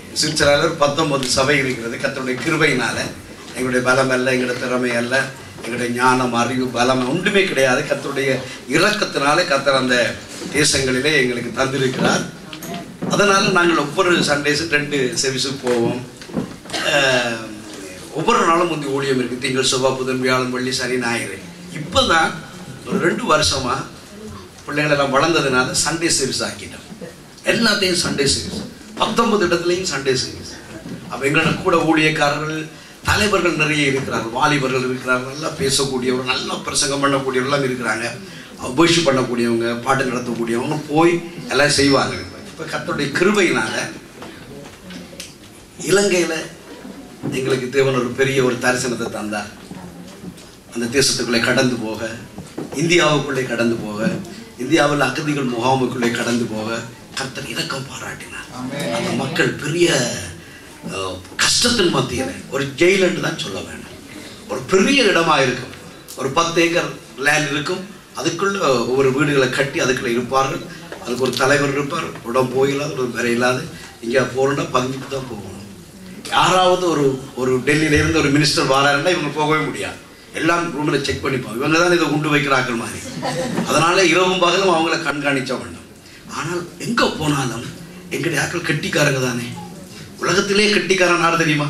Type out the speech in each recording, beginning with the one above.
சுவிட்சர்லாந்தில் ஒரு பத்தொன்பது சபை இருக்கிறது கர்த்தருடைய கிருபையினால எங்களுடைய பலம் அல்ல எங்களுடைய திறமை அல்ல எங்களுடைய ஞானம் அறிவு பலம் ஒன்றுமே கிடையாது கர்த்தருடைய இரக்கத்தினாலே கர்த்தர் அந்த தேசங்களிலே எங்களுக்கு தந்திருக்கிறார் அதனால நாங்கள் ஒவ்வொரு சண்டேஸும் ரெண்டு செவிஸுக்கு போவோம் அஹ், ஒவ்வொரு நாளும் முந்தி ஊழியம் இருக்கு திங்கள் செவ்வாய் புதன் வியாழன் வெள்ளி சனி ஞாயிறு இப்போதான் ஒரு ரெண்டு வருஷமா பிள்ளைகள் எல்லாம் வளர்ந்ததுனால சண்டே சர்வீஸ் ஆக்கிட்டோம் எல்லாத்தையும் சண்டே சர்வீஸ் பத்தொன்பது இடத்துலையும் சண்டே சர்வீஸ் அப்போ எங்களோட கூட ஊழியக்காரர்கள் தலைவர்கள் நிறைய இருக்கிறார்கள் வாலிபர்கள் இருக்கிறார்கள் நல்லா பேசக்கூடியவங்க நல்லா பிரசங்கம் பண்ணக்கூடியவங்களாம் இருக்கிறாங்க அபிஷ் பண்ணக்கூடியவங்க பாட்டு நடத்தக்கூடியவங்க போய் எல்லாம் செய்வாங்க இப்போ கர்த்தருடைய கிருபையினால இலங்கையில் எங்களுக்கு தேவன் ஒரு பெரிய ஒரு தரிசனத்தை தந்தார் அந்த தேசத்துக்குள்ளே கடந்து போக இந்தியாவுக்குள்ளே கடந்து போக இந்தியாவில் அகதிகள் முகாமுக்குள்ளே கடந்து போக கர்த்தர் இரக்கம் பாராட்டினார் அந்த மக்கள் பெரிய அஹ், கஷ்டத்தின் மத்தியில் ஒரு ஜெயில் என்று தான் சொல்ல வேண்டும் ஒரு பெரிய இடமா இருக்கும் ஒரு பத்து ஏக்கர் லேண்ட் இருக்கும் அதுக்குள்ள ஒவ்வொரு வீடுகளை கட்டி அதுக்குள்ள இருப்பார்கள் அதுக்கு ஒரு தலைவர் இருப்பார் உடம்பு போயில்லாத ஒரு வேற இல்லாத இங்கே போகணும்னா பங்கிட்டு தான் போகணும் யாராவது ஒரு ஒரு டெல்லியில இருந்து ஒரு மினிஸ்டர் வராருன்னா இவங்க போகவே முடியாது எல்லாம் ரூமில் செக் பண்ணிப்பாங்க இவங்க தான் இதை உண்டு வைக்கிறார்கள் மாதிரி அதனால இரவும் பகலும் அவங்கள கண்காணிச்ச வேண்டும் ஆனால் எங்க போனாலும் எங்களுடைய ஆட்கள் கெட்டிக்காரங்க தானே உலகத்திலே கெட்டிக்காரன் யார் தெரியுமா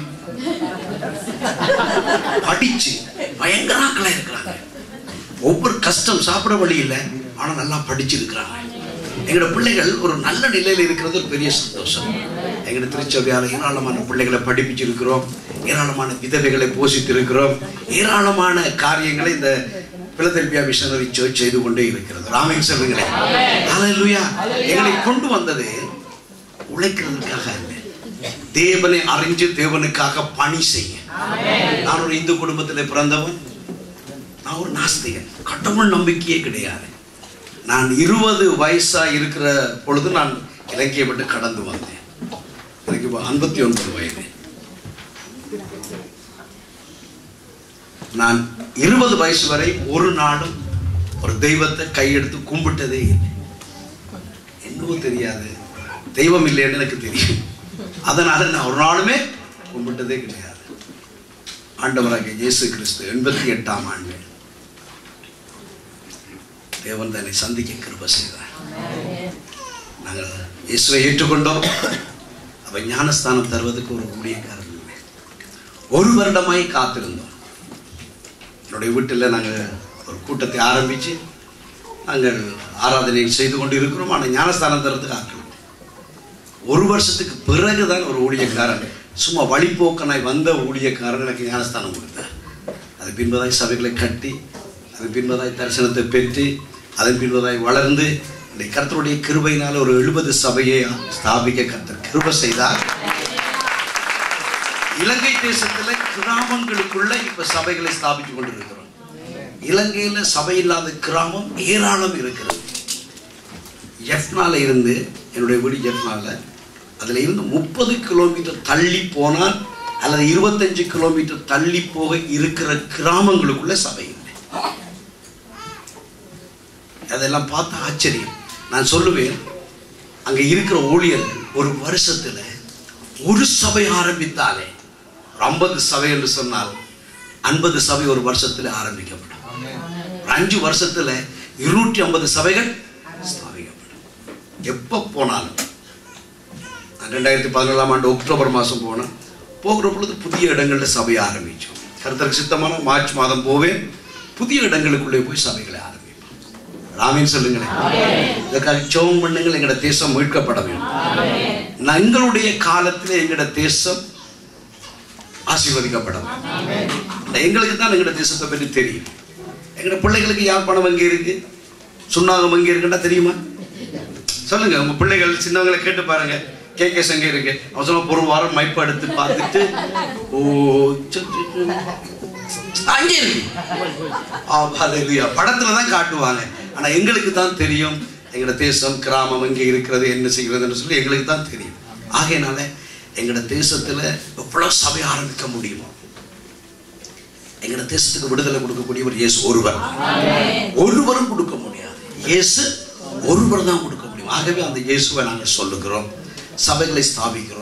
படிச்சு பயங்கர ஆட்களா இருக்கிறாங்க ஒவ்வொரு கஷ்டம் சாப்பிட வழி இல்லை ஆனா நல்லா படிச்சு இருக்கிறாங்க எங்களோட பிள்ளைகள் ஒரு நல்ல நிலையில் இருக்கிறது ஒரு பெரிய சந்தோஷம் எங்களோட திருச்சபையால் ஏராளமான பிள்ளைகளை படிப்பிச்சிருக்கிறோம் ஏராளமான விதவைகளை போஷித்திருக்கிறோம் ஏராளமான காரியங்களை இந்த பிலதெல்பியா மிஷனரி சர்ச் செய்து கொண்டே இருக்கிறது ராமேன் சொல்லுங்களே ஹalleluya எங்களை கொண்டு வந்தது உழைக்கிறதுக்காக அல்ல தேவனை அறிஞ்சு தேவனுக்காக பணி செய்ய நான் ஒரு இந்து குடும்பத்தில் பிறந்தவன் நான் ஒரு நாஸ்திகன் கடவுள் நம்பிக்கையே கிடையாது நான் இருபது வயசா இருக்கிற பொழுது நான் இலக்கிய விட்டு கடந்து வந்தேன் எனக்கு இப்போ ஐம்பத்தி ஒன்பது வயது நான் இருபது வயசு வரை ஒரு நாளும் ஒரு தெய்வத்தை கையெடுத்து கும்பிட்டதே இல்லை என்னவோ தெரியாது தெய்வம் இல்லைன்னு எனக்கு தெரியும் அதனால நான் ஒரு நாளுமே கும்பிட்டதே கிடையாது ஆண்டவராகிய இயேசு கிறிஸ்து எண்பத்தி எட்டாம் ஆண்டு தேவன் தன்னை சந்திக்க கிருப செய்தார் நாங்கள் இயேசுவை ஏற்றுக்கொண்டோம் அவ ஞானஸ்தானம் தருவதற்கு ஒரு ஊழியக்காரன் இல்லை ஒரு வருடமாய் காத்திருந்தோம் என்னுடைய வீட்டில் நாங்கள் ஒரு கூட்டத்தை ஆரம்பித்து நாங்கள் ஆராதனை செய்து கொண்டு இருக்கிறோம் ஆனால் ஞானஸ்தானம் தரத்துக்கு ஆக்கணும் ஒரு வருஷத்துக்கு பிறகுதான் ஒரு ஊழியக்காரன் சும்மா வழிபோக்கனாய் வந்த ஊழியக்காரன் எனக்கு ஞானஸ்தானம் கொடுத்தார் அது பின்பதாய் சபைகளை கட்டி அது பின்பதாய் தரிசனத்தை பெற்று அதன் பின்பதாய் வளர்ந்து இந்த கர்த்தருடைய கிருபையினால் ஒரு எழுபது சபையை ஸ்தாபிக்க கர்த்தர் கிருபை செய்தார் இலங்கை தேசத்துல கிராமங்களுக்குள்ள இப்ப சபைகளை ஸ்தாபித்து கொண்டிருக்கிறோம் இலங்கையில சபை இல்லாத கிராமம் ஏராளம் இருக்கிறது ஜெஃப்னால இருந்து என்னுடைய வீடு ஜெஃப்னால அதுல இருந்து முப்பது கிலோமீட்டர் தள்ளி போனால் அல்லது இருபத்தஞ்சு கிலோமீட்டர் தள்ளி போக இருக்கிற கிராமங்களுக்குள்ள சபை இல்லை அதெல்லாம் பார்த்து ஆச்சரியம் நான் சொல்லுவேன் அங்க இருக்கிற ஊழியர்கள் ஒரு வருஷத்துல ஒரு சபை ஆரம்பித்தாலே ஒரு ஐம்பது சபை என்று சொன்னால் ஐம்பது சபை ஒரு வருஷத்துல ஆரம்பிக்கப்படும் ஒரு அஞ்சு வருஷத்துல இருநூற்றி ஐம்பது சபைகள் ஸ்தாபிக்கப்படும் எப்போ போனாலும் நான் ரெண்டாயிரத்தி பதினேழாம் ஆண்டு அக்டோபர் மாதம் போனேன் போகிற பொழுது புதிய இடங்கள்ல சபை ஆரம்பித்தோம் கருத்தருக்கு சித்தமான மார்ச் மாதம் போவேன் புதிய இடங்களுக்குள்ளே போய் சபைகளை ஆரம்பிப்போம் ராமேன் சொல்லுங்களேன் இதற்காக ஜெபம் பண்ணுங்கள் எங்களோட தேசம் மீட்கப்பட வேண்டும் நான் எங்களுடைய காலத்தில் எங்களோட தேசம் ஆசீர்வதிக்கப்பட வேண்டும் எங்களுக்கு தான் எங்களோட தேசத்தை பற்றி தெரியும் எங்களோட பிள்ளைகளுக்கு யாழ்ப்பாணம் எங்கே இருக்கு சுண்ணாகம் எங்கே இருக்குன்னா தெரியுமா சொல்லுங்க உங்க பிள்ளைகள் சின்னவங்களை கேட்டு பாருங்க கேகேஸ் எங்க இருக்கு அவன் சொன்ன ஒரு வாரம் மைப் எடுத்து பார்த்துட்டு ஓ சு, சு, சு. அங்கே இருக்கு ஆ, ஹalleluya. படத்துல தான் காட்டுவாங்க ஆனா எங்களுக்கு தான் தெரியும் எங்களோட தேசம் கிராமம் எங்கே இருக்கிறது என்ன செய்கிறதுன்னு சொல்லி எங்களுக்கு தான் தெரியும் ஆகையினால எங்களோட தேசத்துல எவ்வளவு சபை ஆரம்பிக்க முடியுமோ எங்களோட தேசத்துக்கு விடுதலை கொடுக்கக்கூடியவர் இயேசு ஒருவர் ஒருவரும் கொடுக்க முடியாது இயேசு ஒருவர் தான் கொடுக்க முடியும் ஆகவே அந்த இயேசுவை நாங்கள் சொல்லுகிறோம் சபைகளை ஸ்தாபிக்கிறோம்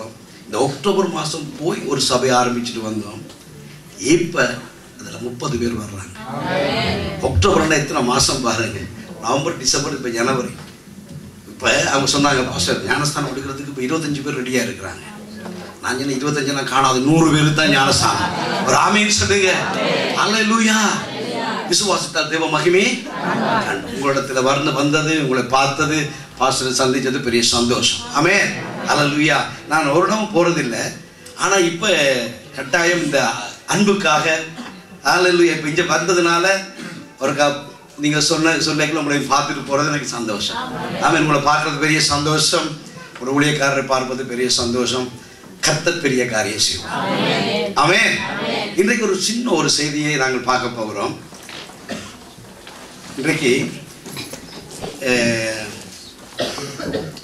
இந்த அக்டோபர் மாதம் போய் ஒரு சபை ஆரம்பிச்சுட்டு வந்தோம் இப்போ அதில் முப்பது பேர் வர்றாங்க அக்டோபர்னா எத்தனை மாதம் பாருங்க நவம்பர் டிசம்பர் இப்போ ஜனவரி இப்போ அவங்க சொன்னாங்க பாஸ்டர் ஞானஸ்தானம் எடுக்கிறதுக்கு இப்போ இருபத்தஞ்சு பேர் ரெடியாக இருக்கிறாங்க நான் சொன்ன இருபத்தஞ்சு நான் காணாது நூறு பேர் தான் ஞானஸ்தானம் ஒரு ஆமீன் சொல்லுங்க அல்லேலூயா விசுவாசத்தால் தேவ மகிமே உங்களிடத்துல வர்ண வந்தது உங்களை பார்த்தது பாஸ்டரை சந்திச்சது பெரிய சந்தோஷம் ஆமே அல்லேலூயா நான் ஒரு இடம் போறதில்லை ஆனா இப்ப கட்டாயம் இந்த அன்புக்காக அல்லேலூயா இப்ப இங்க வந்ததுனால ஒரு கா நீங்க சொன்ன சொல்லிக்கல உங்களை பார்த்துட்டு போறது எனக்கு சந்தோஷம் ஆமென் உங்களை பார்க்கறது பெரிய சந்தோஷம் ஒரு ஊழியக்காரரை பார்ப்பது பெரிய சந்தோஷம் கர்த்தர் பெரிய காரியம் செய்வோம் ஆமென் இன்றைக்கு ஒரு சின்ன ஒரு செய்தியை நாங்கள் பார்க்க போகிறோம் இன்றைக்கு அஹ்,